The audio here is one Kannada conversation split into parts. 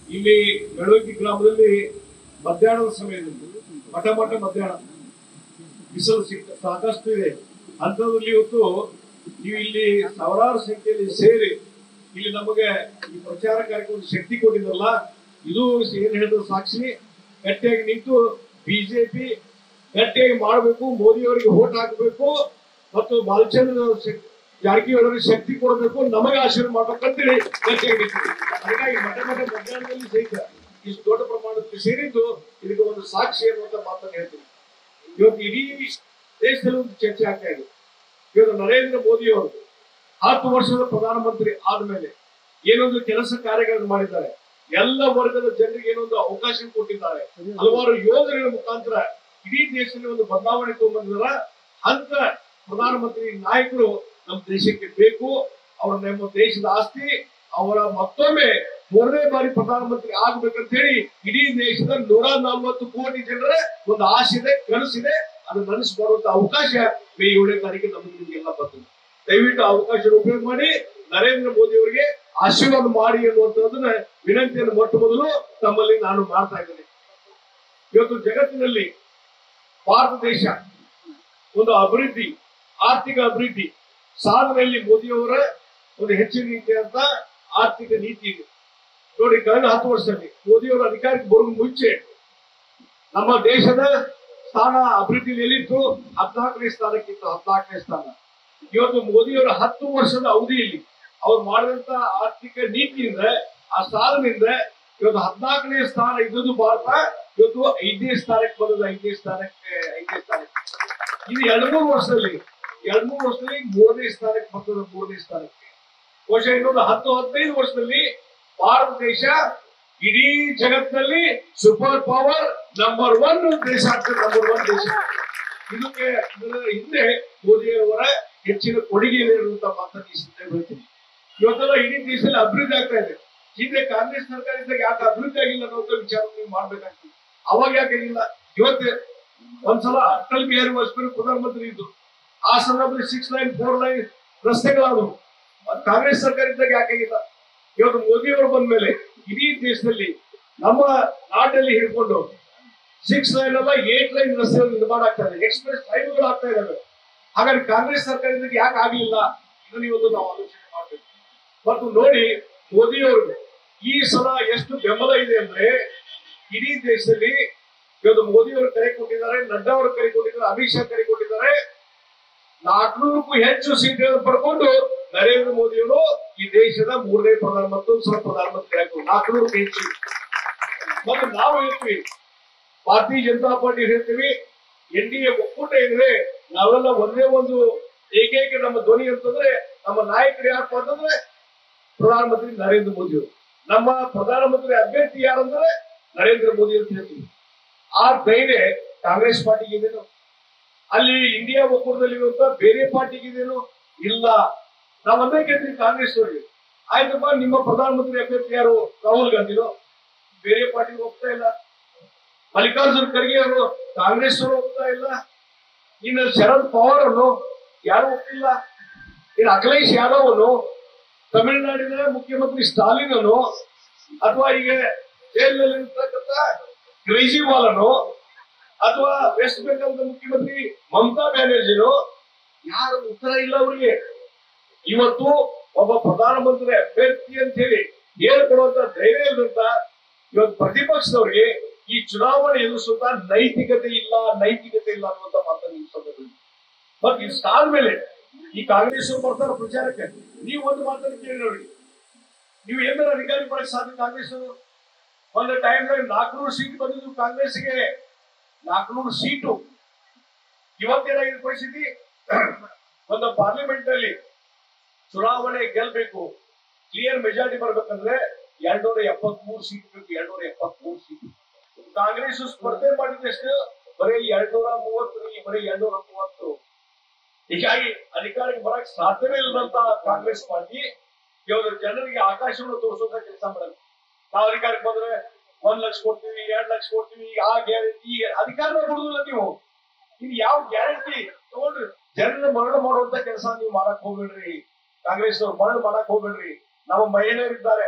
ಇಲ್ಲಿ ಬೆಳವಗಿ ಗ್ರಾಮದಲ್ಲಿ ಮಧ್ಯಾಹ್ನದ ಸಮಯದಲ್ಲಿ ಮಠ ಮಠ ಮಧ್ಯಾಹ್ನ ಬಿಸಿಲು ಸಿಕ್ಕ ಸಾಕಷ್ಟು ಇದೆ ಅಂಥದ್ರಲ್ಲಿ ಇವತ್ತು ನೀವು ಇಲ್ಲಿ ಸಾವಿರಾರು ಸಂಖ್ಯೆಯಲ್ಲಿ ಸೇರಿ ಇಲ್ಲಿ ನಮಗೆ ಈ ಪ್ರಚಾರ ಕಾರ್ಯಕ್ರಮ ಶಕ್ತಿ ಕೊಟ್ಟಿದ್ದಲ್ಲ ಇದು ಏನ್ ಹೇಳಿದ್ರು ಸಾಕ್ಷಿ ಗಟ್ಟಿಯಾಗಿ ನಿಂತು ಬಿಜೆಪಿ ಗಟ್ಟಿಯಾಗಿ ಮಾಡಬೇಕು ಮೋದಿ ಅವರಿಗೆ ಓಟ್ ಹಾಕಬೇಕು ಮತ್ತು ಬಾಲಚಂದ್ರ ಶಕ್- ಜಾರಕಿಹೊಳಿ ಅವರಿಗೆ ಶಕ್ತಿ ಕೊಡಬೇಕು ನಮಗೆ ಆಶೀರ್ವಾದ ಮಾಡ್ಬೇಕಂತೇಳಿ ಗಟ್ಟಿಯಾಗಿ ನಿಂತಿದ್ದೀವಿ ಹಾಗಾಗಿ ಮಠ ಮಠ ಮಧ್ಯಾಹ್ನದಲ್ಲಿ ಸಹಿತ ಇಷ್ಟು ದೊಡ್ಡ ಪ್ರಮಾಣದಲ್ಲಿ ಸೇರಿದ್ದು ಇದಕ್ಕೆ ಒಂದು ಸಾಕ್ಷಿ ಅನ್ನುವಂತ ಮಾತನ್ನು ಹೇಳ್ತೀನಿ ಇವತ್ತು ಇಡೀ ದೇಶದಲ್ಲಿ ಒಂದು ಚರ್ಚೆ ಆಗ್ತಾ ಇದೆ ಇವತ್ತು ನರೇಂದ್ರ ಮೋದಿ ಅವರು ಹತ್ತು ವರ್ಷದ ಪ್ರಧಾನಮಂತ್ರಿ ಆದ್ಮೇಲೆ ಏನೊಂದು ಕೆಲಸ ಕಾರ್ಯಗಳನ್ನು ಮಾಡಿದ್ದಾರೆ ಎಲ್ಲ ವರ್ಗದ ಜನರಿಗೆ ಏನೊಂದು ಅವಕಾಶ ಕೊಟ್ಟಿದ್ದಾರೆ ಹಲವಾರು ಯೋಜನೆಗಳ ಮುಖಾಂತರ ಇಡೀ ದೇಶದಲ್ಲಿ ಒಂದು ಬದಲಾವಣೆ ತಗೊಂಡ್ಬಂದಿದಾರ ಅಂತ ಪ್ರಧಾನಮಂತ್ರಿ ನಾಯಕರು ನಮ್ಮ ದೇಶಕ್ಕೆ ಬೇಕು ಅವರ ನಮ್ಮ ದೇಶದ ಆಸ್ತಿ ಅವರ ಮತ್ತೊಮ್ಮೆ ಮೂರನೇ ಬಾರಿ ಪ್ರಧಾನಮಂತ್ರಿ ಆಗ್ಬೇಕಂತ ಹೇಳಿ ಇಡೀ ದೇಶದ ನೂರ ನಲವತ್ತು ಕೋಟಿ ಜನರ ಒಂದು ಆಸೆ ಇದೆ ಕನಸಿದೆ ಅದು ನನಸು ಅವಕಾಶ ಮೇ ಏಳನೇ ತಾರೀಕು ನಮಗೆ ನಿಮಗೆಲ್ಲ ಬರ್ತದೆ ದಯವಿಟ್ಟು ಆ ಅವಕಾಶ ಉಪಯೋಗ ಮಾಡಿ ನರೇಂದ್ರ ಮೋದಿ ಅವರಿಗೆ ಆಶೀರ್ವಾದ ಮಾಡಿ ಅನ್ನುವಂಥದ್ದನ್ನ ವಿನಂತಿಯನ್ನು ಮೊಟ್ಟ ಮೊದಲು ತಮ್ಮಲ್ಲಿ ನಾನು ಮಾಡ್ತಾ ಇದ್ದೇನೆ ಇವತ್ತು ಜಗತ್ತಿನಲ್ಲಿ ಭಾರತ ದೇಶ ಒಂದು ಅಭಿವೃದ್ಧಿ ಆರ್ಥಿಕ ಅಭಿವೃದ್ಧಿ ಸಾಧನೆಯಲ್ಲಿ ಮೋದಿಯವರ ಒಂದು ಹೆಚ್ಚಿನ ರೀತಿಯಾದಂತ ಆರ್ಥಿಕ ನೀತಿ ಇದೆ ನೋಡಿ ಕಳೆದ ಹತ್ತು ವರ್ಷದಲ್ಲಿ ಮೋದಿಯವರ ಅಧಿಕಾರಕ್ಕೆ ಬರುವ ಮುಂಚೆ ನಮ್ಮ ದೇಶದ ಸ್ಥಾನ ಅಭಿವೃದ್ಧಿಯಲ್ಲಿ ಎಲ್ಲಿತ್ತು ಹದಿನಾಲ್ಕನೇ ಸ್ಥಾನಕ್ಕಿತ್ತು ಹದಿನಾಲ್ಕನೇ ಸ್ಥಾನ ಇವತ್ತು ಮೋದಿಯವರ ಹತ್ತು ವರ್ಷದ ಅವಧಿಯಲ್ಲಿ ಅವ್ರು ಮಾಡಿದಂತ ಆರ್ಥಿಕ ನೀತಿಯಿಂದ ಆ ಸಾಧನೆಯಿಂದ ಇವತ್ತು ಹದಿನಾಲ್ಕನೇ ಸ್ಥಾನ ಇದ್ದದ್ದು ಭಾರತ ಇವತ್ತು ಐದನೇ ಸ್ಥಾನಕ್ಕೆ ಬಂದದ್ದು ಐದನೇ ಸ್ಥಾನಕ್ಕೆ ಐದನೇ ಸ್ಥಾನಕ್ಕೆ ಇದು ಎರಡು ಮೂರು ವರ್ಷದಲ್ಲಿ ಎರಡು ಮೂರು ವರ್ಷದಲ್ಲಿ ಮೂರನೇ ಸ್ಥಾನಕ್ಕೆ ಬರ್ತದೆ ಮೂರನೇ ಸ್ಥಾನಕ್ಕೆ ಬಹುಶಃ ಇನ್ನೊಂದು ಹತ್ತು ಹದಿನೈದು ವರ್ಷದಲ್ಲಿ ಭಾರತ ದೇಶ ಇಡೀ ಜಗತ್ತಿನಲ್ಲಿ ಸೂಪರ್ ಪವರ್ ನಂಬರ್ ಒನ್ ದೇಶ ಆಗ್ತದೆ ನಂಬರ್ ಒನ್ ದೇಶ ಇದಕ್ಕೆ ಇದರ ಹಿಂದೆ ಮೋದಿಯವರ ಹೆಚ್ಚಿನ ಕೊಡುಗೆ ಇದೆ ಅನ್ನುವಂತ ಮಾತನ್ನು ಈ ಸಂದರ್ಭ ಹೇಳ್ತೀನಿ ಇವತ್ತೆಲ್ಲ ಇಡೀ ದೇಶದಲ್ಲಿ ಅಭಿವೃದ್ಧಿ ಆಗ್ತಾ ಇದೆ ಹಿಂದೆ ಕಾಂಗ್ರೆಸ್ ಸರ್ಕಾರ ಇದ್ದಾಗ ಯಾಕೆ ಅಭಿವೃದ್ಧಿ ಆಗಿಲ್ಲ ಅನ್ನೋ ವಿಚಾರ ನೀವು ಮಾಡ್ಬೇಕಾಗ್ತದೆ ಅವಾಗ ಯಾಕೆ ಆಗಿಲ್ಲ ಇವತ್ತು ಒಂದ್ಸಲ ಅಟಲ್ ಬಿಹಾರಿ ವಾಜಪೇಯಿ ಪ್ರಧಾನಮಂತ್ರಿ ಇದ್ರು ಆ ಸಂದರ್ಭದಲ್ಲಿ ಸಿಕ್ಸ್ ಲೈನ್ ಫೋರ್ ಲೈನ್ ರಸ್ತೆಗಳಾದವು ಮತ್ತ್ ಕಾಂಗ್ರೆಸ್ ಸರ್ಕಾರ ಇದ್ದಾಗ ಯಾಕಾಗಿಲ್ಲ ಇವತ್ತು ಮೋದಿ ಅವರು ಬಂದ ಮೇಲೆ ಇಡೀ ದೇಶದಲ್ಲಿ ನಮ್ಮ ನಾಡಲ್ಲಿ ಹಿಡ್ಕೊಂಡು ಸಿಕ್ಸ್ ಲೈನ್ ಅಲ್ಲ ಏಟ್ ಲೈನ್ ರಸ್ತೆಗಳು ನಿರ್ಮಾಣ ಆಗ್ತಾ ಇದೆ ಎಕ್ಸ್ಪ್ರೆಸ್ ಟ್ರೈನ್ಗಳು ಆಗ್ತಾ ಇದಾವೆ ಹಾಗಾದ್ರೆ ಕಾಂಗ್ರೆಸ್ ಸರ್ಕಾರದಿಂದ ಯಾಕೆ ಆಗ್ಲಿಲ್ಲ ಇದನ್ನ ಇವತ್ತು ನಾವು ಆಲೋಚನೆ ಮಾಡ್ಬೇಕು ಮತ್ತು ನೋಡಿ ಮೋದಿ ಅವರು ಈ ಸಲ ಎಷ್ಟು ಬೆಂಬಲ ಇದೆ ಅಂದ್ರೆ ಇಡೀ ದೇಶದಲ್ಲಿ ಇವತ್ತು ಮೋದಿ ಅವರು ಕರೆ ಕೊಟ್ಟಿದ್ದಾರೆ ನಡ್ಡಾ ಅವರು ಕರೆ ಕೊಟ್ಟಿದ್ದಾರೆ ಅಮಿತ್ ಶಾ ಕರೆ ಕೊಟ್ಟಿದ್ದಾರೆ ನಾಲ್ಕುನೂರಕ್ಕೂ ಹೆಚ್ಚು ಸೀಟ್ಗಳನ್ನು ಪಡ್ಕೊಂಡು ನರೇಂದ್ರ ಮೋದಿ ಅವರು ಈ ದೇಶದ ಮೂರನೇ ಪ್ರಧಾನ ಮತ್ತೊಂದು ಸಲ ಪ್ರಧಾನಮಂತ್ರಿ ಆಗ್ತಾರೆ ನಾಲ್ಕುನೂರಕ್ಕೂ ಹೆಚ್ಚು ಮತ್ತು ನಾವು ಹೇಳ್ತೀವಿ ಭಾರತೀಯ ಜನತಾ ಪಾರ್ಟಿ ಹೇಳ್ತೀವಿ ಎನ್ ಡಿ ಎ ಒಕ್ಕೂಟ ಏನಿದೆ ನಾವೆಲ್ಲ ಒಂದೇ ಒಂದು ಏಕೈಕ ನಮ್ಮ ಧ್ವನಿ ಅಂತಂದ್ರೆ ನಮ್ಮ ನಾಯಕರು ಯಾರಪ್ಪ ಅಂತಂದ್ರೆ ಪ್ರಧಾನಮಂತ್ರಿ ನರೇಂದ್ರ ಮೋದಿ ಅವರು ನಮ್ಮ ಪ್ರಧಾನಮಂತ್ರಿ ಅಭ್ಯರ್ಥಿ ಯಾರಂದ್ರೆ ನರೇಂದ್ರ ಮೋದಿ ಅಂತ ಹೇಳ್ತೀವಿ ಆ ಧೈರ್ಯ ಕಾಂಗ್ರೆಸ್ ಪಾರ್ಟಿಗೆ ಇದೇನು ಅಲ್ಲಿ ಇಂಡಿಯಾ ಒಕ್ಕೂಟದಲ್ಲಿ ಇರುವಂತ ಬೇರೆ ಪಾರ್ಟಿಗೆ ಇದೇನು ಇಲ್ಲ ನಾವು ಅದೇ ಕೇಳ್ತೀವಿ ಕಾಂಗ್ರೆಸ್ ಅವರಿಗೆ ಆಯ್ತಪ್ಪ ನಿಮ್ಮ ಪ್ರಧಾನಮಂತ್ರಿ ಅಭ್ಯರ್ಥಿ ಯಾರು ರಾಹುಲ್ ಗಾಂಧಿನೋ ಬೇರೆ ಪಾರ್ಟಿಗೆ ಹೋಗ್ತಾ ಇಲ್ಲ ಮಲ್ಲಿಕಾರ್ಜುನ್ ಖರ್ಗೆ ಅವರು ಕಾಂಗ್ರೆಸ್ ಅವರು ಹೋಗ್ತಾ ಇಲ್ಲ ಇನ್ನು ಶರದ್ ಪವಾರ್ ಅನ್ನು ಯಾರು ಹೋಗ್ತಿಲ್ಲ ಇನ್ನು ಅಖಿಲೇಶ್ ಯಾದವ್ ಅನ್ನು ತಮಿಳುನಾಡಿನ ಮುಖ್ಯಮಂತ್ರಿ ಸ್ಟಾಲಿನ್ ಅನ್ನು ಅಥವಾ ಈಗ ಜೈಲಿನಲ್ಲಿ ಇರ್ತಕ್ಕಂಥ ಕೇಜ್ರಿವಾಲ್ ಅನ್ನು ಅಥವಾ ವೆಸ್ಟ್ ಬೆಂಗಾಲ್ದ ಮುಖ್ಯಮಂತ್ರಿ ಮಮತಾ ಬ್ಯಾನರ್ಜಿನೋ ಯಾರು ಉತ್ತರ ಇಲ್ಲ ಅವರಿಗೆ ಇವತ್ತು ಒಬ್ಬ ಪ್ರಧಾನಮಂತ್ರಿ ಅಭ್ಯರ್ಥಿ ಅಂತ ಹೇಳಿ ಹೇಳ್ಕೊಡುವಂತ ಧೈರ್ಯ ಇಲ್ಲದಂತ ಇವತ್ತು ಪ್ರತಿಪಕ್ಷದವರಿಗೆ ಈ ಚುನಾವಣೆ ಎದುರಿಸುವಂತ ನೈತಿಕತೆ ಇಲ್ಲ ನೈತಿಕತೆ ಇಲ್ಲ ಅನ್ನುವಂತ ಮಾತನ್ನು ಈ ಸಂದರ್ಭದಲ್ಲಿ ಮತ್ತೆ ಇಷ್ಟಾದ್ಮೇಲೆ ಈ ಕಾಂಗ್ರೆಸ್ ಅವ್ರು ಬರ್ತಾರೆ ಪ್ರಚಾರಕ್ಕೆ ನೀವು ಒಂದು ಮಾತನ್ನು ಕೇಳಿ ನೋಡಿ ನೀವು ಏನಾರ ಅಧಿಕಾರಿ ಮಾಡಕ್ ಸಾಧ್ಯ ಕಾಂಗ್ರೆಸ್ ಅವರು ಒಂದು ಟೈಮ್ನಲ್ಲಿ ನಾಲ್ಕುನೂರು ಸೀಟ್ ಬಂದಿದ್ದು ಕಾಂಗ್ರೆಸ್ಗೆ ನಾಲ್ಕುನೂರು ಸೀಟು ಇವತ್ತೇನಾಗಿದೆ ಪರಿಸ್ಥಿತಿ ಒಂದು ಪಾರ್ಲಿಮೆಂಟ್ ನಲ್ಲಿ ಚುನಾವಣೆ ಗೆಲ್ಬೇಕು ಕ್ಲಿಯರ್ ಮೆಜಾರಿಟಿ ಬರ್ಬೇಕಂದ್ರೆ ಎರಡ್ನೂರ ಎಪ್ಪತ್ಮೂರು ಸೀಟ್ ಬೇಕು ಎರಡ್ನೂರ ಎಪ್ಪತ್ಮೂರು ಸೀಟ್ ಕಾಂಗ್ರೆಸ್ ಸ್ಪರ್ಧೆ ಮಾಡಿದಷ್ಟು ಬರೀ ಎರಡ್ನೂರ ಮೂವತ್ತು ಬರೀ ಎರಡ್ನೂರ ಮೂವತ್ತು ಹೀಗಾಗಿ ಅಧಿಕಾರಕ್ಕೆ ಬರಕ್ ಸಾಧ್ಯವೇ ಇಲ್ಲದಂತ ಕಾಂಗ್ರೆಸ್ ಪಾರ್ಟಿ ಇವರು ಜನರಿಗೆ ಆಕಾಶವನ್ನು ತೋರಿಸುವಂತ ಕೆಲಸ ಮಾಡೋದು ನಾವು ಅಧಿಕಾರಕ್ಕೆ ಬಂದ್ರೆ ಒಂದ್ ಲಕ್ಷ ಕೊಡ್ತೀವಿ ಎರಡ್ ಲಕ್ಷ ಕೊಡ್ತೀವಿ ಆ ಗ್ಯಾರಂಟಿ ಅಧಿಕಾರನೇ ಕೊಡುದಿಲ್ಲ ನೀವು ಇನ್ ಯಾವ ಗ್ಯಾರಂಟಿ ತಗೊಂಡ್ರಿ ಜನರ ಮರಣ ಮಾಡುವಂತ ಕೆಲಸ ನೀವು ಮಾಡಕ್ ಹೋಗ್ಬೇಡ್ರಿ ಕಾಂಗ್ರೆಸ್ ಅವ್ರು ಮರಣ ಮಾಡಕ್ ಹೋಗ್ಬೇಡ್ರಿ ನಮ್ಮ ಮಹಿಳೆಯರಿದ್ದಾರೆ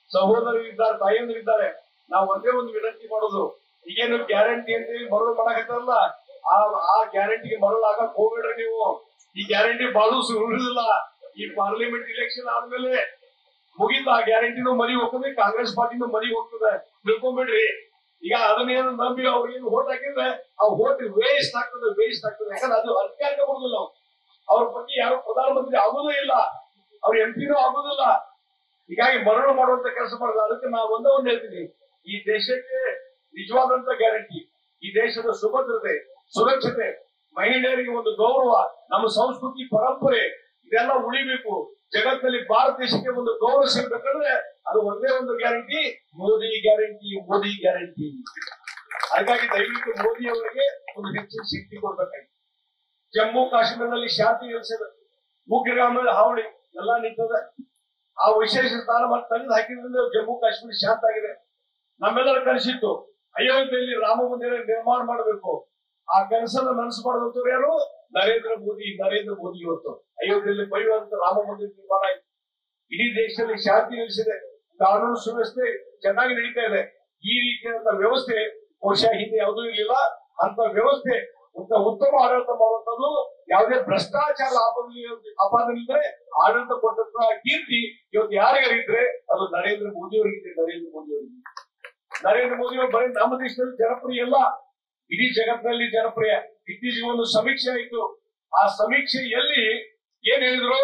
ಸಹೋದರರಿದ್ದಾರೆ ತಾಯಂದಿರಿದ್ದಾರೆ ನಾವು ಒಂದೇ ಒಂದು ವಿನಂತಿ ಮಾಡೋದು ಈಗೇನು ಗ್ಯಾರಂಟಿ ಅಂತೇಳಿ ಮರಳು ಮಾಡಕತ್ತಾರಲ್ಲ ಆ ಆ ಗ್ಯಾರಂಟಿಗೆ ಮರಳು ಆಗಕ್ ಹೋಗ್ಬೇಡ್ರಿ ನೀವು ಈ ಗ್ಯಾರಂಟಿ ಬಾಳು ಸುರುವುದಿಲ್ಲ ಈ ಪಾರ್ಲಿಮೆಂಟ್ ಇಲೆಕ್ಷನ್ ಆದ್ಮೇಲೆ ಮುಗಿತ ಆ ಗ್ಯಾರಂಟಿನೂ ಮರಿ ಹೋಗ್ತದೆ ಕಾಂಗ್ರೆಸ್ ಪಾರ್ಟಿನೂ ಮರಿ ಹೋಗ್ತದೆ ತಿಳ್ಕೊಂಬಿಡ್ರಿ ಈಗ ಅದನ್ನೇನು ನಂಬಿ ಅವ್ರಿಗೆ ಓಟ್ ಹಾಕಿದ್ರೆ ಆ ಓಟ್ ವೇಸ್ಟ್ ಆಗ್ತದೆ ವೇಸ್ಟ್ ಆಗ್ತದೆ ಯಾಕಂದ್ರೆ ಅದು ಅಧಿಕಾರಕ್ಕೆ ಬರುದಿಲ್ಲ ಅವ್ರು ಅವ್ರ ಬಗ್ಗೆ ಯಾರು ಪ್ರಧಾನಮಂತ್ರಿ ಆಗೋದೇ ಇಲ್ಲ ಅವ್ರ ಎಂ ಪಿನೂ ಆಗೋದಿಲ್ಲ ಹೀಗಾಗಿ ಮರಳು ಮಾಡುವಂತ ಕೆಲಸ ಮಾಡೋದು ಅದಕ್ಕೆ ನಾವು ಒಂದೇ ಒಂದು ಹೇಳ್ತೀನಿ ಈ ದೇಶಕ್ಕೆ ನಿಜವಾದಂತ ಗ್ಯಾರಂಟಿ ಈ ದೇಶದ ಸುಭದ್ರತೆ ಸುರಕ್ಷತೆ ಮಹಿಳೆಯರಿಗೆ ಒಂದು ಗೌರವ ನಮ್ಮ ಸಂಸ್ಕೃತಿ ಪರಂಪರೆ ಇದೆಲ್ಲ ಉಳಿಬೇಕು ಜಗತ್ತಿನಲ್ಲಿ ಭಾರತ ದೇಶಕ್ಕೆ ಒಂದು ಗೌರವ ಸಿಗ್ಬೇಕಂದ್ರೆ ಅದು ಒಂದೇ ಒಂದು guarantee Modi guarantee Modi guarantee ಹಾಗಾಗಿ ದಯವಿಟ್ಟು ಮೋದಿ ಅವರಿಗೆ ಒಂದು ಹೆಚ್ಚಿನ ಶಕ್ತಿ ಕೊಡ್ಬೇಕಾಗಿ ಜಮ್ಮು ಕಾಶ್ಮೀರದಲ್ಲಿ ಶಾಂತಿ ನೆಲೆಸಿದೆ ಉಗ್ರಗಾಮದಲ್ಲಿ ಹಾವಳಿ ಎಲ್ಲ ನಿಂತದೆ ಆ ವಿಶೇಷ ಸ್ಥಾನಮಾನ ತೆಗೆದು ಹಾಕಿದ್ರಿಂದ ಜಮ್ಮು ಕಾಶ್ಮೀರ ಶಾಂತ ಆಗಿದೆ ನಮ್ಮೆಲ್ಲರ ಕನಸಿತ್ತು ಅಯೋಧ್ಯೆಯಲ್ಲಿ ರಾಮ ಮಂದಿರ ನಿರ್ಮಾಣ ಮಾಡಬೇಕು ಆ ಕನಸನ್ನ ನನಸು ಮಾಡಿದಂತವ್ರು ಯಾರು ನರೇಂದ್ರ ಮೋದಿ ನರೇಂದ್ರ ಮೋದಿ ಇವತ್ತು ಅಯೋಧ್ಯೆಯಲ್ಲಿ ಬೈಯುವಂತ ರಾಮ ಮಂದಿರ ನಿರ್ಮಾಣ ಆಯ್ತು ಇಡೀ ದೇಶದಲ್ಲಿ ಶಾಂತಿ ನೆಲೆಸಿದೆ ಕಾನೂನು ಸುವ್ಯವಸ್ಥೆ ಚೆನ್ನಾಗಿ ನಡೀತಾ ಇದೆ ಈ ರೀತಿಯಾದಂತ ವ್ಯವಸ್ಥೆ ಬಹುಶಃ ಹಿಂದೆ ಯಾವುದೂ ಇರಲಿಲ್ಲ ಅಂತ ವ್ಯವಸ್ಥೆ ಉತ್ತ- ಉತ್ತಮ ಆಡಳಿತ ಮಾಡುವಂತದ್ದು ಯಾವುದೇ ಭ್ರಷ್ಟಾಚಾರ ಆಪಾದನೆ ಆಪಾದನೆ ಆಡಳಿತ ಕೊಟ್ಟಂತ ಕೀರ್ತಿ ಇವತ್ತು ಯಾರಿಗಾರಿದ್ರೆ ಅದು ನರೇಂದ್ರ ಮೋದಿ ಅವರಿಗೆ ನರೇಂದ್ರ ಮೋದಿ ಅವರಿಗೆ ನರೇಂದ್ರ ಮೋದಿ ಅವರು ಬರೀ ನಮ್ಮ ದೇಶದಲ್ಲಿ ಜನಪ್ರಿಯ ಅಲ್ಲ ಇಡೀ ಜಗತ್ತಿನಲ್ಲಿ ಜನಪ್ರಿಯ ಇತ್ತೀಚೆಗೆ ಒಂದು ಸಮೀಕ್ಷೆ ಆಯಿತು ಆ ಸಮೀಕ್ಷೆಯಲ್ಲಿ ಏನ್ ಹೇಳಿದ್ರು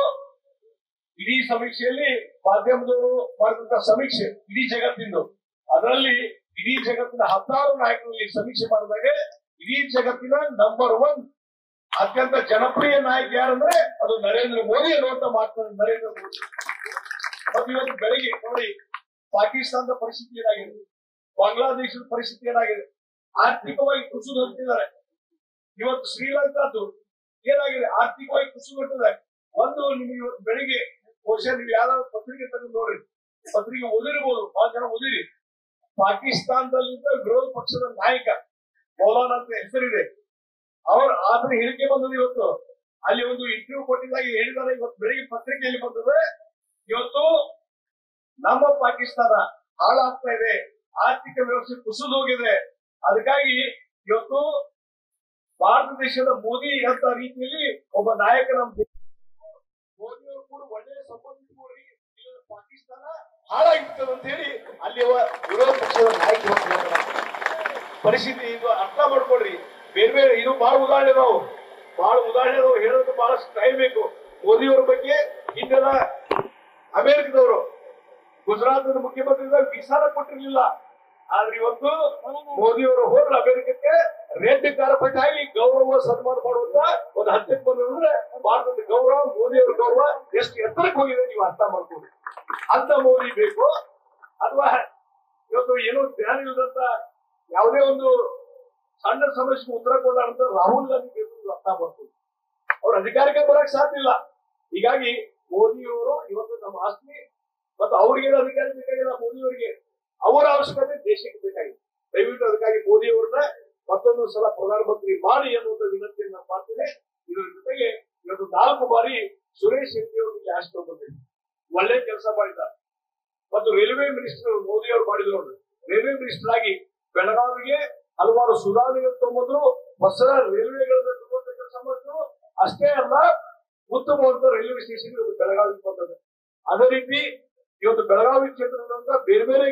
ಇಡೀ ಸಮೀಕ್ಷೆಯಲ್ಲಿ ಮಾಧ್ಯಮದವರು ಮಾಡಿದಂತ ಸಮೀಕ್ಷೆ ಇಡೀ ಜಗತ್ತಿಂದು ಅದರಲ್ಲಿ ಇಡೀ ಜಗತ್ತಿನ ಹತ್ತಾರು ನಾಯಕರು ಈ ಸಮೀಕ್ಷೆ ಮಾಡಿದಾಗ ಇಡೀ ಜಗತ್ತಿನ ನಂಬರ್ ಒನ್ ಅತ್ಯಂತ ಜನಪ್ರಿಯ ನಾಯಕ ಯಾರಂದ್ರೆ ಅದು ನರೇಂದ್ರ ಮೋದಿ ಅನ್ನುವಂತ ಮಾತನಾಡ ನರೇಂದ್ರ ಮೋದಿ ಮತ್ತು ಇವತ್ತು ಬೆಳಿಗ್ಗೆ ನೋಡಿ ಪಾಕಿಸ್ತಾನದ ಪರಿಸ್ಥಿತಿ ಏನಾಗಿದೆ ಬಾಂಗ್ಲಾದೇಶದ ಪರಿಸ್ಥಿತಿ ಏನಾಗಿದೆ ಆರ್ಥಿಕವಾಗಿ ಕುಸಿದು ಹೋಗ್ತಿದ್ದಾರೆ ಇವತ್ತು ಶ್ರೀಲಂಕಾದ್ದು ಏನಾಗಿದೆ ಆರ್ಥಿಕವಾಗಿ ಕುಸಿದು ಹೋಗ್ತದೆ ಒಂದು ನಿಮಗೆ ಇವತ್ತು ಬೆಳಿಗ್ಗೆ ಬಹುಶಃ ನೀವು ಯಾವ್ದಾದ್ರು ಪತ್ರಿಕೆ ತೆಗೆದು ನೋಡ್ರಿ ಪತ್ರಿಕೆ ಓದಿರ್ಬೋದು ಬಹಳ ಜನ ಓದಿರಿ ಪಾಕಿಸ್ತಾನದಲ್ಲಿದ್ದ ವಿರೋಧ ಪಕ್ಷದ ನಾಯಕ ಮೌಲಾನ ಅಂತ ಹೆಸರಿದೆ ಅವ್ರ ಆತರ ಹೇಳಿಕೆ ಬಂದದ್ದು ಇವತ್ತು ಅಲ್ಲಿ ಒಂದು ಇಂಟರ್ವ್ಯೂ ಕೊಟ್ಟಿದ್ದಾಗ ಹೇಳಿದಾರೆ ಇವತ್ತು ಬೆಳಿಗ್ಗೆ ಪತ್ರಿಕೆಯಲ್ಲಿ ಬಂದದೆ ಇವತ್ತು ನಮ್ಮ ಪಾಕಿಸ್ತಾನ ಹಾಳಾಗ್ತಾ ಇದೆ ಆರ್ಥಿಕ ವ್ಯವಸ್ಥೆ ಕುಸಿದು ಹೋಗಿದೆ ಅದಕ್ಕಾಗಿ ಇವತ್ತು ಭಾರತ ದೇಶದ ಮೋದಿ ಅಂತ ರೀತಿಯಲ್ಲಿ ಒಬ್ಬ ನಾಯಕ ನಮ್ಮ ದೇಶ- ಮೋದಿಯವರು ಕೂಡ ಒಳ್ಳೆಯ ಸಂಬಂಧ ಇಟ್ಕೊಳ್ರಿ ಇಲ್ಲ ಪಾಕಿಸ್ತಾನ ಹಾಳಾಗಿರ್ತದೆ ಅಂತ ಹೇಳಿ ಅಲ್ಲಿ ವಿರೋಧ ಪಕ್ಷದ ನಾಯಕರು ಹೇಳ್ತಾರೆ. ಪರಿಸ್ಥಿತಿ ಇದು ಅರ್ಥ ಮಾಡ್ಕೊಳ್ರಿ ಬೇರೆ ಬೇರೆ ಇದು ಬಹಳ ಉದಾಹರಣೆ ಅದಾವು ಬಹಳ ಉದಾಹರಣೆ ಅದಾವು ಹೇಳೋದು ಬಹಳಷ್ಟು ಟೈಮ್ ಬೇಕು ಮೋದಿಯವರ ಬಗ್ಗೆ ಹಿಂದೆಲ್ಲ ಅಮೆರಿಕದವರು ಗುಜರಾತ್ ಮುಖ್ಯಮಂತ್ರಿ ವೀಸಾನ ಕೊಟ್ಟಿರ್ಲಿಲ್ಲ ಆದ್ರೆ ಇವತ್ತು ಮೋದಿಯವರು ಹೋದ್ರೆ ಅಮೆರಿಕಕ್ಕೆ ರೆಡ್ ಕಾರ್ಪೆಟ್ ಆಗಿ ಗೌರವ ಸನ್ಮಾನ ಮಾಡುವಂತ ಒಂದು ಹತ್ತಕ್ಕೆ ಬಂದ್ರೆ ಭಾರತದ ಗೌರವ ಮೋದಿಯವರ ಗೌರವ ಎಷ್ಟು ಎತ್ತರಕ್ಕೆ ಹೋಗಿದೆ ನೀವು ಅರ್ಥ ಮಾಡ್ಕೊಳ್ಳಿ ಅಂತ ಮೋದಿ ಬೇಕು ಅಥವಾ ಇವತ್ತು ಏನೋ ಜ್ಞಾನ ಇಲ್ಲದಂತ ಯಾವುದೇ ಒಂದು ಸಣ್ಣ ಸಮಸ್ಯೆಗೆ ಉತ್ತರ ಕೊಡಾರಂತ ರಾಹುಲ್ ಗಾಂಧಿ ಬೇಕು ಅಂತ ಅರ್ಥ ಮಾಡ್ಕೊಳ್ಳಿ ಅವ್ರ ಅಧಿಕಾರಕ್ಕೆ ಬರಕ್ ಸಾಧ್ಯ ಇಲ್ಲ ಹೀಗಾಗಿ ಮೋದಿಯವರು ಇವತ್ತು ನಮ್ಮ ಆಸ್ತಿ ಮತ್ತು ಅವ್ರಿಗೆ ಅಧಿಕಾರ ಬೇಕಾಗಿಲ್ಲ ಮೋದಿಯವರಿಗೆ ಅವರ ಅವಶ್ಯಕತೆ ದೇಶಕ್ಕೆ ಬೇಕಾಗಿದೆ ದಯವಿಟ್ಟು ಅದಕ್ಕಾಗಿ ಮೋದಿಯವರನ್ನ ಮತ್ತೊಂದು ಸಲ ಪ್ರಧಾನಮಂತ್ರಿ ಮಾಡಿ ಅನ್ನುವಂತ ವಿನಂತಿಯನ್ನು ನಾನು ಮಾಡ್ತೇನೆ ಇದರ ಜೊತೆಗೆ ಇವತ್ತು ನಾಲ್ಕು ಬಾರಿ ಸುರೇಶ್ ಶೆಟ್ಟಿ ಅವರಿಗೆ ಆಶ್ರಮ ಬಂದಿದೆ ಒಳ್ಳೆ ಕೆಲಸ ಮಾಡಿದ್ದಾರೆ ಮತ್ತು ರೈಲ್ವೆ ಮಿನಿಸ್ಟರ್ ಮೋದಿ ಅವರು ಮಾಡಿದ್ರು ನೋಡ್ರಿ ರೈಲ್ವೆ ಮಿನಿಸ್ಟರ್ ಆಗಿ ಬೆಳಗಾವಿಗೆ ಹಲವಾರು ಸುಧಾರಣೆಗಳು ತಗೊಂಡ್ರು ಹೊಸ ರೈಲ್ವೆಗಳನ್ನ ತಗೊಂಡ ಕೆಲಸ ಮಾಡಿದ್ರು ಅಷ್ಟೇ ಅಲ್ಲ ಉತ್ತಮವಾದ ರೈಲ್ವೆ ಸ್ಟೇಷನ್ ಇವತ್ತು ಬೆಳಗಾವಿಗೆ ಬಂದದೆ ಅದೇ ರೀತಿ ಇವತ್ತು ಬೆಳಗಾವಿ ಕ್ಷೇತ್ರದಂತ ಬೇರೆ ಬೇರೆ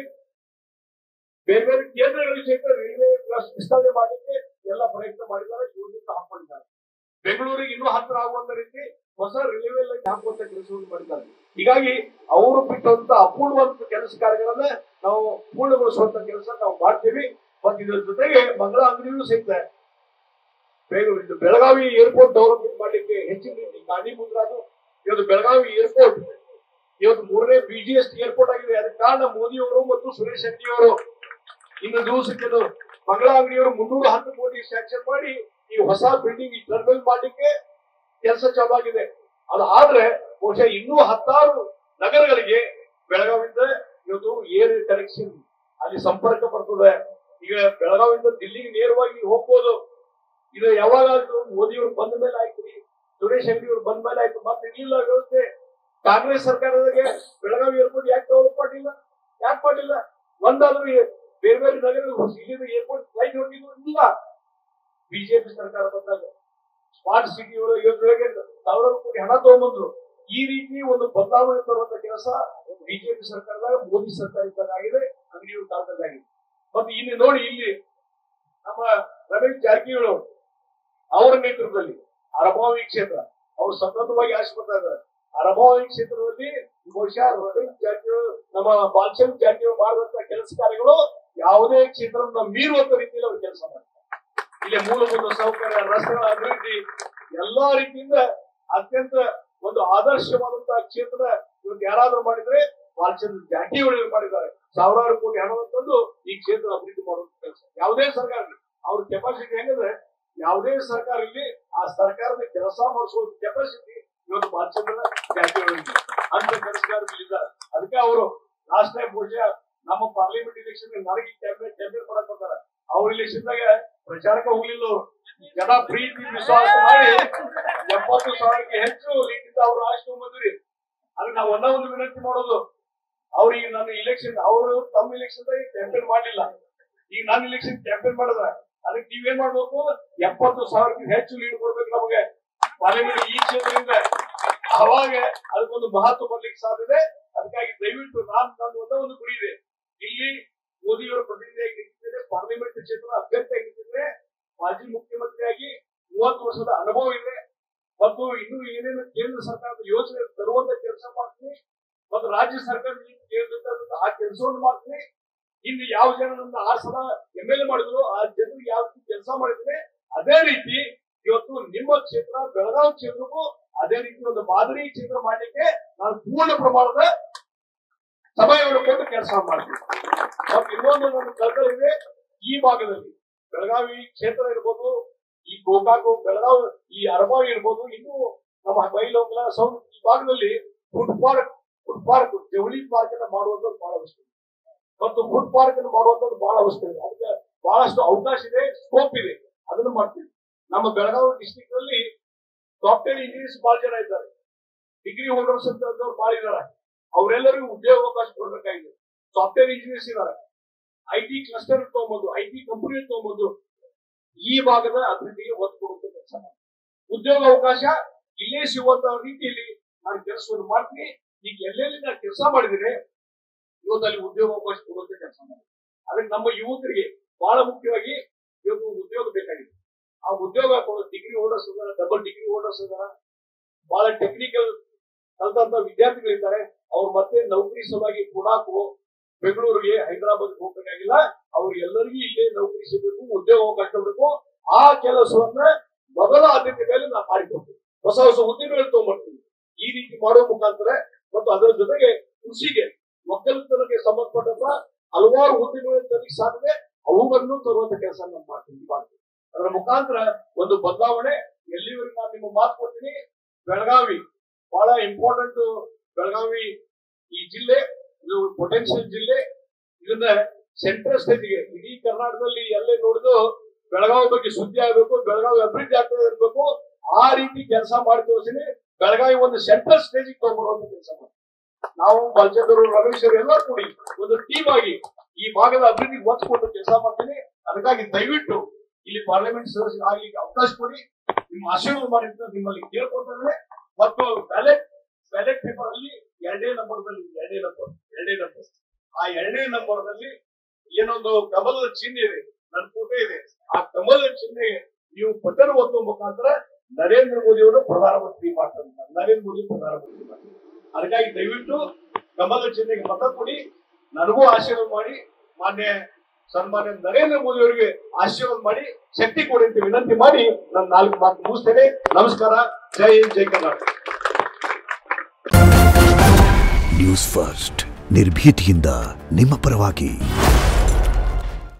ಬೇರೆ ಬೇರೆ ಕೇಂದ್ರಗಳ ಸಹಿತ ರೈಲ್ವೆ ವ್ಯವಸ್ಥೆ ವಿಸ್ತರಣೆ ಮಾಡಲಿಕ್ಕೆ ಎಲ್ಲ ಪ್ರಯತ್ನ ಮಾಡಿದ್ದಾರೆ ಯೋಜನೆ ಹಾಕೊಂಡಿದ್ದಾರೆ ಬೆಂಗಳೂರಿಗೆ ಇನ್ನೂ ಹತ್ತಿರ ಆಗುವಂತ ರೀತಿ ಹೊಸ ರೈಲ್ವೆ ಲೈನ್ ಹಾಕುವಂತ ಕೆಲಸವನ್ನು ಮಾಡಿದ್ದಾರೆ ಹೀಗಾಗಿ ಅವರು ಬಿಟ್ಟಂತ ಅಪೂರ್ಣವಂತ ಕೆಲಸ ಕಾರ್ಯಗಳನ್ನ ನಾವು ಪೂರ್ಣಗೊಳಿಸುವಂತ ಕೆಲಸ ನಾವು ಮಾಡ್ತೀವಿ ಮತ್ತು ಇದರ ಜೊತೆಗೆ ಮಂಗಳ ಅಂಗಡಿಯೂ ಸಹಿತ ಬೆಂಗಳೂರು ಇದು ಬೆಳಗಾವಿ ಏರ್ಪೋರ್ಟ್ ಡೆವಲಪ್ಮೆಂಟ್ ಮಾಡಲಿಕ್ಕೆ ಹೆಚ್ಚಿನ ರೀತಿ ಕಾರಣೀಭೂತರಾದ್ರು ಇವತ್ತು ಬೆಳಗಾವಿ ಏರ್ಪೋರ್ಟ್ ಇವತ್ತು ಮೂರನೇ ಬಿಜಿಎಸ್ ಏರ್ಪೋರ್ಟ್ ಆಗಿದೆ ಅದಕ್ಕೆ ಕಾರಣ ಮೋದಿ ಅವರು ಮತ್ತು ಸುರೇಶ್ ಶೆಟ್ಟಿ ಅವರು ಇನ್ನು ದಿವಸಕ್ಕೆ ಅದು ಮಂಗಳ ಅಂಗಡಿಯವರು ಮುನ್ನೂರ ಹತ್ತು ಕೋಟಿ ಸ್ಯಾಂಕ್ಷನ್ ಮಾಡಿ ಈ ಹೊಸ ಬಿಲ್ಡಿಂಗ್ ಈ ಟರ್ಮಿನಲ್ ಮಾಡ್ಲಿಕ್ಕೆ ಕೆಲಸ ಚಾಲು ಆಗಿದೆ ಅದು ಆದ್ರೆ ಬಹುಶಃ ಇನ್ನೂ ಹತ್ತಾರು ನಗರಗಳಿಗೆ ಬೆಳಗಾವಿಯಿಂದ ಇವತ್ತು ಏರ್ ಕನೆಕ್ಷನ್ ಅಲ್ಲಿ ಸಂಪರ್ಕ ಬರ್ತದೆ ಈಗ ಬೆಳಗಾವಿಯಿಂದ ದಿಲ್ಲಿಗೆ ನೇರವಾಗಿ ಹೋಗ್ಬೋದು ಇದು ಯಾವಾಗ ಆಯ್ತು ಮೋದಿಯವರು ಬಂದ ಮೇಲೆ ಆಯ್ತು ರೀ ಸುರೇಶ್ ಅಂಗಡಿ ಅವರು ಬಂದ ಮೇಲೆ ಆಯ್ತು ಮತ್ತೆ ಇಲ್ಲ ವ್ಯವಸ್ಥೆ ಕಾಂಗ್ರೆಸ್ ಸರ್ಕಾರದಾಗೆ ಬೆಳಗಾವಿ ಏರ್ಪೋರ್ಟ್ ಯಾಕೆ ಡೆವಲಪ್ ಮಾಡಿಲ್ಲ ಯಾಕೆ ಮಾಡಿಲ್ಲ ಒಂದಾದ್ರೂ ಏ- ಬೇರೆ ಬೇರೆ ನಗರಗಳು ಇಲ್ಲಿಂದ ಏರ್ಪೋರ್ಟ್ ಫ್ಲೈಟ್ ಹೊರಟಿದ್ರು ಇಲ್ಲ ಬಿಜೆಪಿ ಸರ್ಕಾರ ಬಂದಾಗ ಸ್ಮಾರ್ಟ್ ಸಿಟಿಗಳು ಯೋಜನೆಗೆ ಸಾವಿರಾರು ಕೋಟಿ ಹಣ ತಗೊಂಡ್ಬಂದ್ರು ಈ ರೀತಿ ಒಂದು ಬದಲಾವಣೆ ತರುವಂತ ಕೆಲಸ ಬಿಜೆಪಿ ಸರ್ಕಾರದಾಗ ಮೋದಿ ಸರ್ಕಾರ ಇದ್ದಾಗ ಆಗಿದೆ ಅಂಗಡಿಯು ಕಾಲದಲ್ಲಾಗಿದೆ ಮತ್ತೆ ಇಲ್ಲಿ ನೋಡಿ ಇಲ್ಲಿ ನಮ್ಮ ರಮೇಶ್ ಜಾರಕಿಹೊಳಿ ಅವರು ಅವರ ನೇತೃತ್ವದಲ್ಲಿ ಅರಭಾವಿ ಕ್ಷೇತ್ರ ಅವರು ಸತತವಾಗಿ ಆಶಿಸ್ತಾ ಇದ್ದಾರೆ ಅರಭಾವಿ ಕ್ಷೇತ್ರದಲ್ಲಿ ಬಹುಶಃ ರಮೇಶ್ ಜಾರಕಿಹೊಳಿ ನಮ್ಮ ಬಾಲಚಂದ್ರ ಜಾರಕಿಹೊಳಿ ಮಾಡಿದಂತ ಕೆಲಸ ಕಾರ್ಯಗಳು ಯಾವುದೇ ಕ್ಷೇತ್ರವನ್ನು ಮೀರುವಂತ ರೀತಿಯಲ್ಲಿ ಅವರು ಕೆಲಸ ಮಾಡ್ತಾರೆ ಇಲ್ಲಿ ಮೂಲಭೂತ ಸೌಕರ್ಯ ರಸ್ತೆಗಳ ಅಭಿವೃದ್ಧಿ ಎಲ್ಲಾ ರೀತಿಯಿಂದ ಅತ್ಯಂತ ಒಂದು ಆದರ್ಶವಾದಂತಹ ಕ್ಷೇತ್ರ ಇವತ್ತು ಯಾರಾದ್ರೂ ಮಾಡಿದ್ರೆ ಬಾಲಚಂದ್ರ ಜಾರಕಿಹೊಳಿ ಅವರು ಮಾಡಿದ್ದಾರೆ ಸಾವಿರಾರು ಕೋಟಿ ಹಣವನ್ನು ತಂದು ಈ ಕ್ಷೇತ್ರ ಅಭಿವೃದ್ಧಿ ಮಾಡುವಂತ ಕೆಲಸ ಯಾವುದೇ ಸರ್ಕಾರ ಇರ್ಲಿ, ಅವ್ರ ಕೆಪಾಸಿಟಿ ಹೆಂಗಂದ್ರೆ ಯಾವುದೇ ಸರ್ಕಾರ ಇಲ್ಲಿ ಆ ಸರ್ಕಾರದ ಕೆಲಸ ಮಾಡಿಸುವ ಕೆಪಾಸಿಟಿ ಇವತ್ತು ಬಾಲಚಂದ್ರ ಜಾರಕಿಹೊಳಿ ಇದೆ. ಅಂತ ಕೆಲಸಗಾರರು ಇದ್ದಾರೆ ಅದಕ್ಕೆ ಅವರು ಲಾಸ್ಟ್ ಟೈಮ್ ಬಹುಶಃ ನಮ್ಮ ಪಾರ್ಲಿಮೆಂಟ್ ಇಲೆಕ್ಷನ್ ನನಗೆ ಕ್ಯಾಬಿನೆಟ್ ಕ್ಯಾಬಿನೆಟ್ ಮಾಡಕ್ ಬರ್ತಾರೆ ಅವ್ರ ಇಲೆಕ್ಷನ್ದಾಗ ಪ್ರಚಾರಕ್ಕೆ ಹೋಗ್ಲಿಲ್ಲ ಅವರು ಜನ ಪ್ರೀತಿ ವಿಶ್ವಾಸ ಮಾಡಿ ಎಪ್ಪತ್ತು ಸಾವಿರಕ್ಕೆ ಹೆಚ್ಚು ಲೀಟಿಂದ ಅವರು ಆಶೆ ಬಂದ್ರಿ ಅದಕ್ಕೆ ನಾವು ಒಂದೇ ಒಂದು ವಿನಂತಿ ಮಾಡೋದು ಅವ್ರಿಗೆ ನನ್ನ ಇಲೆಕ್ಷನ್ ಅವರು ತಮ್ಮ ಇಲೆಕ್ಷನ್ ಕ್ಯಾಂಪೇನ್ ಮಾಡಲಿಲ್ಲ ಈಗ ನನ್ನ ಇಲೆಕ್ಷನ್ ಕ್ಯಾಂಪೇನ್ ಮಾಡಿದ್ರ ಅದಕ್ಕೆ ನೀವೇನ್ ಮಾಡ್ಬೇಕು ಎಪ್ಪತ್ತು ಸಾವಿರಕ್ಕಿಂತ ಹೆಚ್ಚು ಲೀಡ್ ಕೊಡ್ಬೇಕು ನಮಗೆ ಪಾರ್ಲಿಮೆಂಟ್ ಈ ಕ್ಷೇತ್ರದಿಂದ ಅವಾಗ ಅದಕ್ಕೊಂದು ಮಹತ್ವ ಬರ್ಲಿಕ್ಕೆ ಸಾಧ್ಯತೆ ಅದಕ್ಕಾಗಿ ದಯವಿಟ್ಟು ನಾನು ನನ್ನ ಒಂದೇ ಒಂದು ಗುರಿ ಇದೆ ಇಲ್ಲಿ ಮೋದಿಯವರ ಪ್ರತಿನಿಧಿಯಾಗಿ ನಿಂತಿದ್ದೇನೆ ಪಾರ್ಲಿಮೆಂಟ್ ಕ್ಷೇತ್ರದ ಅಭ್ಯರ್ಥಿಯಾಗಿ ನಿಂತಿದ್ದೇನೆ ಮಾಜಿ ಮುಖ್ಯಮಂತ್ರಿಯಾಗಿ ಮೂವತ್ತು ವರ್ಷದ ಅನುಭವ ಇದೆ ಮತ್ತು ಇನ್ನು ಏನೇನು ಕೇಂದ್ರ ಸರ್ಕಾರದ ಯೋಜನೆ ತರುವಂತ ಕೆಲಸ ಮಾಡ್ತೀನಿ ಮತ್ತು ರಾಜ್ಯ ಸರ್ಕಾರ ಕೇಳಿದಂತ ಆ ಕೆಲಸವನ್ನು ಮಾಡ್ತೀನಿ ಇನ್ನು ಯಾವ ಜನ ನನ್ನ ಆ ಸಲ ಎಂ ಎಲ್ ಎ ಮಾಡಿದ್ರು ಆ ಜನರಿಗೆ ಯಾವ ರೀತಿ ಕೆಲಸ ಮಾಡಿದ್ರೆ ಅದೇ ರೀತಿ ಇವತ್ತು ನಿಮ್ಮ ಕ್ಷೇತ್ರ ಬೆಳಗಾವಿ ಕ್ಷೇತ್ರಕ್ಕೂ ಅದೇ ರೀತಿ ಒಂದು ಮಾದರಿ ಕ್ಷೇತ್ರ ಮಾಡ್ಲಿಕ್ಕೆ ನಾನು ಪೂರ್ಣ ಪ್ರಮಾಣದ ಸಮಯವನ್ನು ಕೊಟ್ಟು ಕೆಲಸ ಮಾಡ್ತೀನಿ ಮತ್ತು ಇನ್ನೊಂದು ನನ್ನ ಕಲ್ಪನೆ ಇದೆ ಈ ಭಾಗದಲ್ಲಿ ಬೆಳಗಾವಿ ಕ್ಷೇತ್ರ ಇರ್ಬೋದು ಈ ಗೋಕಾಕು ಬೆಳಗಾವಿ ಈ ಅರಬಾವಿ ಇರ್ಬೋದು ಇನ್ನು ನಮ್ಮ ಬೈಲೋಕಲ ಸೌತ್ ಈ ಭಾಗದಲ್ಲಿ ಫುಡ್ ಪಾರ್ಕ್ ಫುಡ್ ಪಾರ್ಕ್ ಜವಳಿ ಪಾರ್ಕ್ ಅನ್ನ ಮಾಡುವಂತದ್ದು ಬಹಳ ಅವಶ್ಯಕ ಮತ್ತು ಫುಡ್ ಪಾರ್ಕ್ ಅನ್ನು ಮಾಡುವಂತದ್ದು ಬಹಳ ಅವಶ್ಯಕ ಇದೆ ಅದಕ್ಕೆ ಬಹಳಷ್ಟು ಅವಕಾಶ ಇದೆ ಸ್ಕೋಪ್ ಇದೆ ಅದನ್ನು ಮಾಡ್ತೀವಿ ನಮ್ಮ ಬೆಳಗಾವಿ ಡಿಸ್ಟಿಕ್ ನಲ್ಲಿ ಸಾಫ್ಟ್ವೇರ್ ಇಂಜಿನಿಯರ್ಸ್ ಬಹಳ ಜನ ಇದ್ದಾರೆ ಡಿಗ್ರಿ ಹೋಲ್ಡರ್ಸ್ ಅಂತ ಬಹಳ ಇದ್ದಾರೆ ಅವರೆಲ್ಲರಿಗೂ ಉದ್ಯೋಗ ಅವಕಾಶ ಕೊಡಬೇಕಾಗಿದೆ ಸಾಫ್ಟ್ವೇರ್ ಇಂಜಿನಿಯರ್ಸ್ ಇದ್ದಾರೆ ಐ ಟಿ ಕ್ಲಸ್ಟರ್ ತಗೊಂಬೋದು ಐ ಟಿ ಕಂಪನಿ ತಗೊಂಬೋದು ಈ ಭಾಗದ ಅಭಿವೃದ್ಧಿಗೆ ಒತ್ತು ಕೊಡುವಂತ ಕೆಲಸ ಮಾಡ್ತೀನಿ. ಉದ್ಯೋಗ ಅವಕಾಶ ಇಲ್ಲೇ ಸಿಗುವಂತ ರೀತಿಯಲ್ಲಿ ನಾನು ಕೆಲಸವನ್ನು ಮಾಡ್ತೀನಿ ಈಗ ಎಲ್ಲೆಲ್ಲಿ ನಾನು ಕೆಲಸ ಮಾಡಿದ್ರೆ ಇವತ್ತು ಅಲ್ಲಿ ಉದ್ಯೋಗ ಅವಕಾಶ ಕೊಡುವಂತ ಕೆಲಸ ಮಾಡ್ತೀನಿ ಅದಕ್ಕೆ ನಮ್ಮ ಯುವಕರಿಗೆ ಬಹಳ ಮುಖ್ಯವಾಗಿ ಇವತ್ತು ಉದ್ಯೋಗ ಬೇಕಾಗಿದೆ ಆ ಉದ್ಯೋಗ ಡಿಗ್ರಿ ಹೋಲ್ಡರ್ಸ್ ಇದಾರೆ ಡಬಲ್ ಡಿಗ್ರಿ ಹೋಲ್ಡರ್ಸ್ ಇದಾರೆ ಬಹಳ ಟೆಕ್ನಿಕಲ್ ಕಲ್ತಂತ ವಿದ್ಯಾರ್ಥಿಗಳಿದ್ದಾರೆ ಅವ್ರು ಮತ್ತೆ ನೌಕರಿ ಸಲುವಾಗಿ ಪುಣಾಕು ಬೆಂಗಳೂರಿಗೆ ಹೈದರಾಬಾದ್ ಹೋಗ್ಬೇಕಾಗಿಲ್ಲ ಅವ್ರು ಎಲ್ಲರಿಗೂ ಇಲ್ಲೇ ನೌಕರಿ ಸಿಗಬೇಕು ಉದ್ಯೋಗ ಅವಕಾಶ ಕೊಡಬೇಕು ಆ ಕೆಲಸವನ್ನ ಮೊದಲ ಆದ್ಯತೆ ಮೇಲೆ ನಾವು ಮಾಡಿಕೊಡ್ತೀವಿ ಹೊಸ ಹೊಸ ಉದ್ಯಮಗಳು ತಗೊಂಡ್ಬರ್ತೀವಿ ಈ ರೀತಿ ಮಾಡುವ ಮುಖಾಂತರ ಮತ್ತು ಅದರ ಜೊತೆಗೆ ಕೃಷಿಗೆ ಒಕ್ಕಲತನಕ್ಕೆ ಸಂಬಂಧಪಟ್ಟಂತ ಹಲವಾರು ಉದ್ಯಮಗಳನ್ನು ತರಲಿಕ್ಕೆ ಸಾಧ್ಯತೆ ಅವುಗಳನ್ನು ತರುವಂತ ಕೆಲಸ ನಾವು ಮಾಡ್ತೀವಿ ಈ ಭಾಗದಲ್ಲಿ. ಅದರ ಮುಖಾಂತರ ಒಂದು ಬದಲಾವಣೆ ಎಲ್ಲಿವರೆಗೂ ನಾನು ನಿಮ್ಮ ಮಾತು ಕೊಡ್ತೀನಿ ಬೆಳಗಾವಿ ಬಹಳ ಇಂಪಾರ್ಟೆಂಟ್ ಬೆಳಗಾವಿ ಈ ಜಿಲ್ಲೆ ಇದು ಪೊಟೆನ್ಶಿಯಲ್ ಜಿಲ್ಲೆ ಇದನ್ನ ಸೆಂಟ್ರಲ್ ಸ್ಟೇಜ್ಗೆ ಇಡೀ ಕರ್ನಾಟಕದಲ್ಲಿ ಎಲ್ಲೇ ನೋಡಿದ್ರು ಬೆಳಗಾವಿ ಬಗ್ಗೆ ಸುದ್ದಿ ಆಗಬೇಕು ಬೆಳಗಾವಿ ಅಭಿವೃದ್ಧಿ ಆಗ್ತದೆ ಇರಬೇಕು ಆ ರೀತಿ ಕೆಲಸ ಮಾಡಿ ತೋರಿಸಿನಿ ಬೆಳಗಾವಿ ಒಂದು ಸೆಂಟ್ರಲ್ ಸ್ಟೇಜಿಗೆ ತಗೊಂಡ್ಬರುವಂತ ಕೆಲಸ ಮಾಡಿ ನಾವು ಬಾಲಚಂದ್ರ ರಮೇಶ್ ಅವರು ಎಲ್ಲರೂ ಕೂಡಿ ಒಂದು ಟೀಮ್ ಆಗಿ ಈ ಭಾಗದ ಅಭಿವೃದ್ಧಿ ಒತ್ತು ಕೊಟ್ಟು ಕೆಲಸ ಮಾಡ್ತೀನಿ ಅದಕ್ಕಾಗಿ ದಯವಿಟ್ಟು ಇಲ್ಲಿ ಪಾರ್ಲಿಮೆಂಟ್ ಸದಸ್ಯ ಆಗ್ಲಿಕ್ಕೆ ಅವಕಾಶ ಕೊಡಿ ನಿಮ್ಮ ಆಶೀರ್ವಾದ ಮಾಡಿ ಅಂತ ನಿಮ್ಮಲ್ಲಿ ಕೇಳ್ಕೊಳ್ತಾರೆ ಮತ್ತು ಬ್ಯಾಲೆಟ್ ಬ್ಯಾಲೆಟ್ ಪೇಪರ್ ಅಲ್ಲಿ ಎರಡನೇ ನಂಬರ್ ದಲ್ಲಿ ಎರಡನೇ ನಂಬರ್ ಎರಡನೇ ನಂಬರ್ ಆ ಎರಡನೇ ನಂಬರ್ ನಲ್ಲಿ ಏನೊಂದು ಕಮಲದ ಚಿಹ್ನೆ ಇದೆ ನನ್ನ ಫೋಟೋ ಇದೆ ಆ ಕಮಲದ ಚಿಹ್ನೆ ನೀವು ಬಟನ್ ಒತ್ತುವ ಮುಖಾಂತರ ನರೇಂದ್ರ ಮೋದಿ ಅವರು ಪ್ರಧಾನಮಂತ್ರಿ ಮಾಡ್ತಾರೆ ನರೇಂದ್ರ ಮೋದಿ ಪ್ರಧಾನಮಂತ್ರಿ ಮಾಡ್ತಾರೆ ಅದಕ್ಕಾಗಿ ದಯವಿಟ್ಟು ಕಮಲದ ಚಿಹ್ನೆಗೆ ಮತ ಕೊಡಿ ನನಗೂ ಆಶೀರ್ವಾದ ಮಾಡಿ ಮಾನ್ಯ ಸನ್ಮಾನ್ಯ ನರೇಂದ್ರ ಮೋದಿ ಅವರಿಗೆ ಆಶೀರ್ವಾದ ಮಾಡಿ ಶಕ್ತಿ ಕೊಡಿ ಅಂತ ವಿನಂತಿ ಮಾಡಿ ನಾನು ನಾಲ್ಕು ಮಾತು ಮುಗಿಸ್ತೇನೆ ನಮಸ್ಕಾರ ಜೈ ಹಿಂದ್ ಜೈ ಕರ್ನಾಟಕ ನ್ಯೂಸ್ ಫಸ್ಟ್ ನಿರ್ಭೀತಿಯಿಂದ ನಿಮ್ಮ ಪರವಾಗಿ